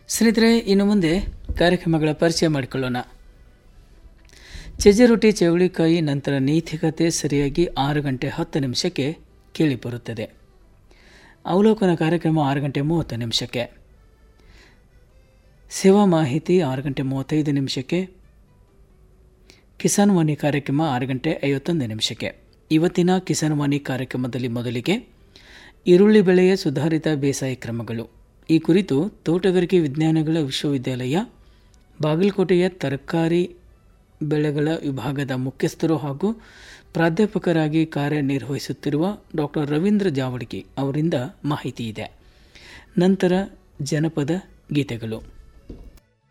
ಸ್ನೇಹಿತರೆ ಇನ್ನು ಮುಂದೆ ಕಾರ್ಯಕ್ರಮಗಳ ಪರಿಚಯ ಮಾಡಿಕೊಳ್ಳೋಣ ಚಜ್ಜೆ ಚವಳಿಕಾಯಿ ನಂತರ ನೀತಿಕತೆ ಸರಿಯಾಗಿ ಆರು ಗಂಟೆ ಹತ್ತು ನಿಮಿಷಕ್ಕೆ ಕೇಳಿಬರುತ್ತದೆ ಅವಲೋಕನ ಕಾರ್ಯಕ್ರಮ ಆರು ಗಂಟೆ ಮೂವತ್ತು ನಿಮಿಷಕ್ಕೆ ಸೇವಾ ಮಾಹಿತಿ ಆರು ಗಂಟೆ ಮೂವತ್ತೈದು ನಿಮಿಷಕ್ಕೆ ಕಿಸಾನ್ ವಾಣಿ ಕಾರ್ಯಕ್ರಮ ಆರು ಗಂಟೆ ಐವತ್ತೊಂದು ನಿಮಿಷಕ್ಕೆ ಇವತ್ತಿನ ಕಿಸಾನ್ ವಾಣಿ ಕಾರ್ಯಕ್ರಮದಲ್ಲಿ ಮೊದಲಿಗೆ ಈರುಳ್ಳಿ ಬೆಳೆಯ ಸುಧಾರಿತ ಬೇಸಾಯ ಕ್ರಮಗಳು ಈ ಕುರಿತು ತೋಟಗಾರಿಕೆ ವಿಜ್ಞಾನಗಳ ವಿಶ್ವವಿದ್ಯಾಲಯ ಬಾಗಲಕೋಟೆಯ ತರಕಾರಿ ಬೆಳೆಗಳ ವಿಭಾಗದ ಮುಖ್ಯಸ್ಥರು ಹಾಗೂ ಪ್ರಾಧ್ಯಾಪಕರಾಗಿ ಕಾರ್ಯನಿರ್ವಹಿಸುತ್ತಿರುವ ಡಾಕ್ಟರ್ ರವೀಂದ್ರ ಜಾವಡ್ಗಿ ಅವರಿಂದ ಮಾಹಿತಿ ಇದೆ ನಂತರ ಜನಪದ ಗೀತೆಗಳು